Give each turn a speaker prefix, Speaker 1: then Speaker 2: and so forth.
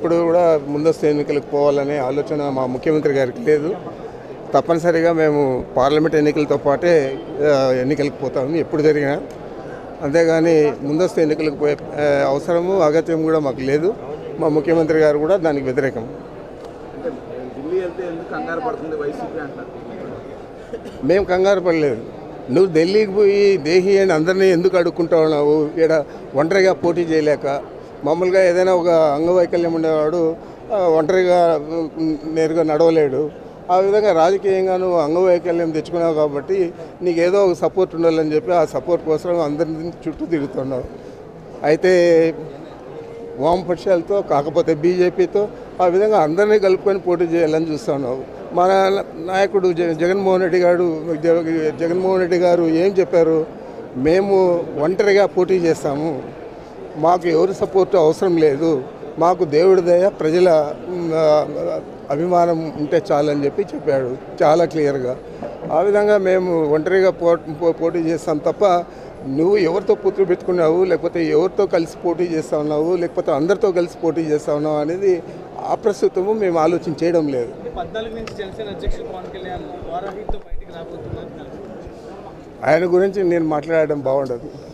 Speaker 1: ఇప్పుడు కూడా ముందస్తు ఎన్నికలకు పోవాలనే ఆలోచన మా ముఖ్యమంత్రి గారికి లేదు తప్పనిసరిగా మేము పార్లమెంట్ ఎన్నికలతో పాటే ఆ, ఎన్నికలకు పోతాము ఎప్పుడు జరిగినా అంతేగాని ముందస్తు ఎన్నికలకు పోయే ఆ, అవసరము అగత్యం కూడా మాకు లేదు మా ముఖ్యమంత్రి గారు కూడా దానికి వ్యతిరేకం
Speaker 2: అంటే ఢిల్లీ వెళ్తే ఎందుకు కంగారు పడుతుంది వైసీపీ అంటారు
Speaker 1: మేము కంగారు పడలేదు నువ్వు ఢిల్లీకి పోయి దేహి అని అందరినీ ఎందుకు అడుక్కుంటా ఉన్నావు ఇక్కడ ఒంటరిగా పోటీ చేయలేక మామూలుగా ఏదైనా ఒక అంగవైకల్యం ఉండేవాడు ఆ, ఒంటరిగా ఉమ్, నేరుగా నడవలేడు ఆ విధంగా రాజకీయంగా నువ్వు అంగవైకల్యం తెచ్చుకున్నావు కాబట్టి నీకు ఏదో ఒక సపోర్ట్ ఉండాలని చెప్పి ఆ సపోర్ట్ కోసం అందరిని చుట్టూ తిరుగుతున్నావు అయితే వామపక్షాలతో కాకపోతే బీజేపీతో ఆ విధంగా అందరినీ కలుపుకొని పోటీ చేయాలని చూస్తున్నావు మన నాయకుడు జ- జగన్మోహన్ రెడ్డి గారు జగ- జగన్మోహన్ రెడ్డి గారు ఏం చెప్పారు మేము ఒంటరిగా పోటీ చేస్తాము మాకు ఎవరి సపోర్ట్ అవసరం లేదు మాకు దేవుడి దయ ప్రజల మ్, ఆ, అభిమానం ఉంటే చాలని చెప్పి చెప్పాడు చాలా క్లియర్గా ఆ విధంగా మేము ఒంటరిగా పో పో- పోటీ చేస్తాం తప్ప నువ్వు ఎవరితో పొత్తు పెట్టుకున్నావు లేకపోతే ఎవరితో కలిసి పోటీ చేస్తా ఉన్నావు లేకపోతే అందరితో కలిసి పోటీ చేస్తా ఉన్నావు అనేది ఆ ప్రస్తుతము మేము ఆలోచన చేయడం లేదు
Speaker 3: పద్నాలుగు నుంచి జనసేన అధ్యక్షుడు పవన్ కళ్యాణ్ వారాహితో బయటికి రాబోతున్నారు
Speaker 1: ఆయన గురించి నేను మాట్లాడడం బాగుండదు